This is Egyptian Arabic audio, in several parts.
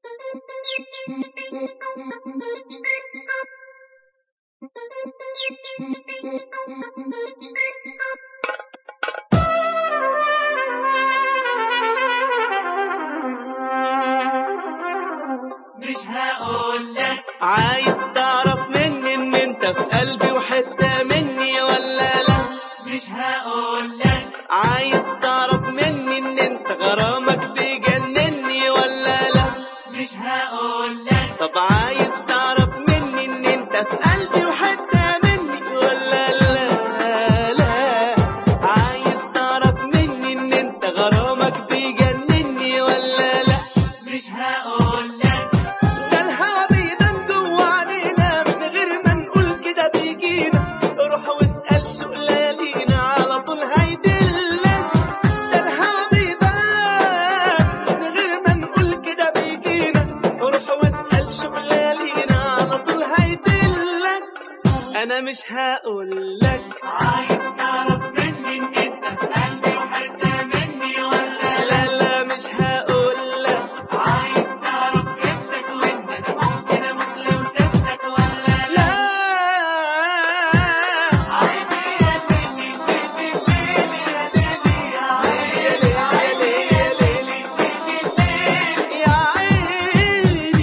مش هقول لك عايز تعرف مني ان انت في قلبي وحتة مني ولا لا مش هقول لك عايز تعرف مني ان انت غرامك بيجنني ولا لا مش هقول لك طب عايز تعرف مني ان انت في قلبي وحتة مني ولا لا لا عايز تعرف مني ان انت غرامك بيجنني ولا لا مش هقول لك ده الهوا بيبان جوا علينا من غير ما نقول كده بيجينا روح واسأل شوق ليالينا على طول هيدلك ده الهوا بيبان من غير ما نقول كده بيجينا روح واسأل شوق ليالينا على طول هيدلك انا مش هقول لك عايز تعرف مني ان انت في قلبي وحتة مني ولا لا لا مش هقول لك عايز تعرف جبتك وانت انا ممكن اموت لو سبتك ولا لا لا عيني يا ليلي ليلي ليلي يا ليلي يا عيني يا ليلي يا ليلي يا عيني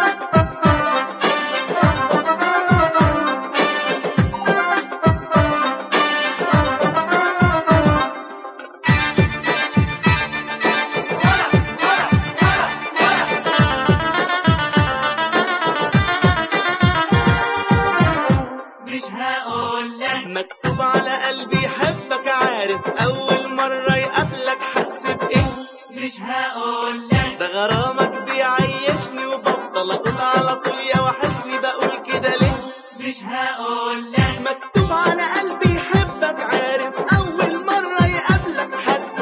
مش هقول لك مكتوب على قلبي يحبك عارف اول مرة يقابلك حس بايه مش هقول لك ده غرامك بيعيشني وبفضل اقول على طول يا وحشني بقول كده ليه مش هقول لك مكتوب على قلبي يحبك عارف اول مرة يقابلك حس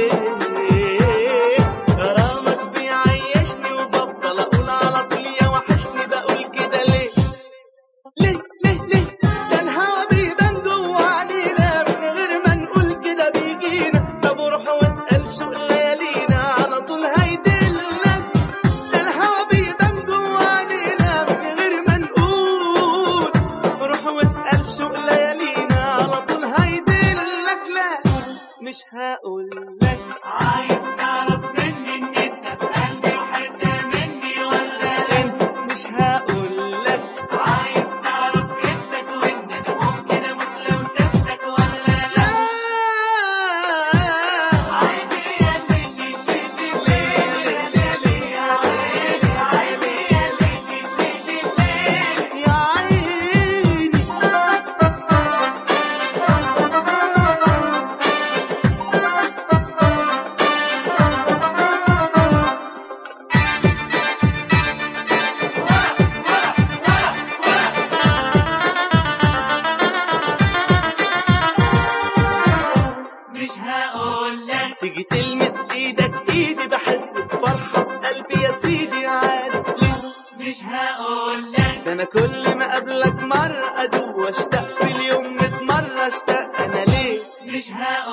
بايه غرامك بيعيشني وبفضل اقول على طول يا وحشني بقول كده ليه ليه ليه ليه ده الهوا بيبان جوا علينا من غير ما نقول كده بيجينا طب روح واسأل شوق ليالينا على طول هيدلك ده الهوا بيبان جوا علينا من غير ما نقول روح واسأل شوق ليالينا على طول هيدلك لا مش هقول لك عايز تعرف مني ان انت في قلبي وحتة مني ولا لا انسى مش هقول لك عايز تعرف جبتك وانت انا ممكن اموت لو سبتك ولا لا عيني يا ليلي ليلي ليلي ليلي يا عيني عيني يا ليلي ليلي ليلي يا عيني مش هقول لك تيجي تلمس ايدك ايدي بحس بفرحة بقلبي يا سيدي عارف ليه مش هقول لك ده انا كل ما اقابلك مرة ادوب واشتاق في اليوم ميت مرة اشتاق انا ليه مش هقول